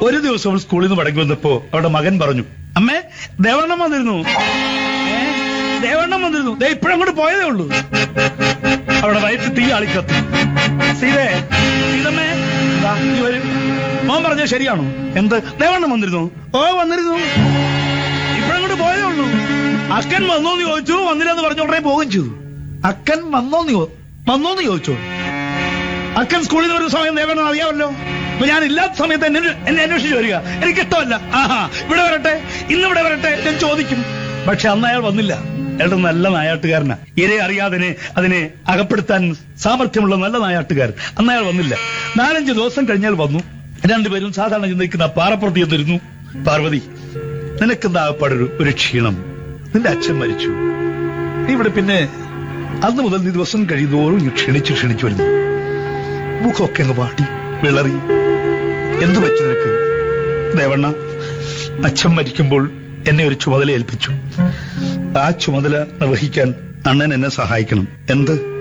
ഒരു ദിവസം അവൾ സ്കൂളിൽ നിന്ന് മടങ്ങി വന്നപ്പോ അവളുടെ മകൻ പറഞ്ഞു അമ്മേ ദേവണ്ണം വന്നിരുന്നു "ഏ? ദേവണ്ണം വന്നിരുന്നു ദേ ഇപ്പോഴങ്ങോട്ട് പോയതേ ഉള്ളൂ അവിടെ വയറ്റ് തീ ആളിക്കത്തി സീതേ സീതമ്മേ ദാ, ഈ വരൂ. മോൻ പറഞ്ഞ ശരിയാണോ എന്ത് ദേവണ്ണം വന്നിരുന്നു ഓ വന്നിരുന്നു ഇപ്പോഴങ്ങോട്ട് പോയതേ ഉള്ളൂ അക്കൻ വന്നോന്ന് ചോദിച്ചു വന്നില്ലെന്ന് പറഞ്ഞ ഉടനെ പോകുകയും ചെയ്തു അക്കൻ വന്നോന്ന് ചോ- വന്നോന്ന് ചോദിച്ചു അക്കൻ സ്കൂളിൽ നിന്ന് ഒരു സമയം ദേവണ്ണം അറിയാമല്ലോ അപ്പൊ ഞാൻ ഇല്ലാത്ത സമയത്ത് എന്നെ എന്നെ അന്വേഷിച്ചു വരിക എനിക്ക് ഇഷ്ടമല്ല ആഹാ ഇവിടെ വരട്ടെ ഇന്ന് ഇവിടെ വരട്ടെ ഞാൻ ചോദിക്കും പക്ഷെ അന്ന് അയാൾ വന്നില്ല അയാളുടെ നല്ല നായാട്ടുകാരനാ ഇരെ അറിയാതിനെ അതിനെ അകപ്പെടുത്താൻ സാമർഥ്യമുള്ള നല്ല നായാട്ടുകാരൻ അന്ന് അയാൾ വന്നില്ല നാലഞ്ച് ദിവസം കഴിഞ്ഞാൽ വന്നു രണ്ടുപേരും സാധാരണ ചിന്തിക്കുന്ന പാറപ്പുറത്ത് ചെന്നിരുന്നു പാർവതി നിനക്കെന്താ ആകപ്പാടൊരു ഒരു ക്ഷീണം നിന്റെ അച്ഛൻ മരിച്ചു നീ ഇവിടെ പിന്നെ അന്ന് മുതൽ നീ ദിവസം കഴിയുന്നോറും നീ ക്ഷണിച്ചു ക്ഷണിച്ചു വരുന്നു മുഖമൊക്കെ അങ്ങ് വാട്ടി വിളറി എന്തു പറ്റി നിനക്ക് ദേവണ്ണ അച്ഛൻ മരിക്കുമ്പോൾ എന്നെ ഒരു ചുമതല ഏൽപ്പിച്ചു ആ ചുമതല നിർവഹിക്കാൻ അണ്ണൻ എന്നെ സഹായിക്കണം എന്ത്